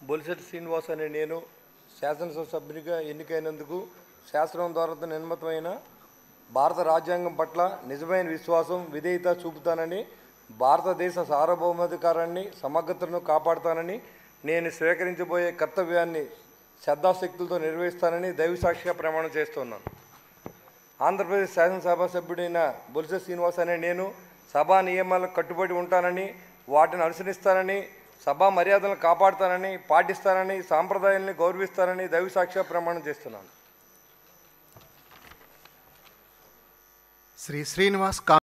బొలిశెట్టి శ్రీనివాస్ అనే నేను శాసనసభ సభ్యునిగా ఎన్నికైనందుకు శాస్త్రం ద్వారా నిర్మితమైన భారత రాజ్యాంగం పట్ల నిజమైన విశ్వాసం విధేయత చూపుతానని భారతదేశ సార్వభౌమాధికారాన్ని సమగ్రతను కాపాడుతానని నేను స్వీకరించబోయే కర్తవ్యాన్ని శ్రద్ధాశక్తులతో నిర్వహిస్తానని దైవసాక్షిగా ప్రమాణం చేస్తున్నాను ఆంధ్రప్రదేశ్ శాసనసభ సభ్యుడైన బొలిసె శ్రీనివాస్ అనే నేను సభా నియమాలకు కట్టుబడి ఉంటానని వాటిని అనుసరిస్తానని సభా మర్యాదలను కాపాడుతానని పాటిస్తానని సాంప్రదాయాల్ని గౌరవిస్తానని దైవసాక్షిగా ప్రమాణం చేస్తున్నాను శ్రీ శ్రీనివాస్ కా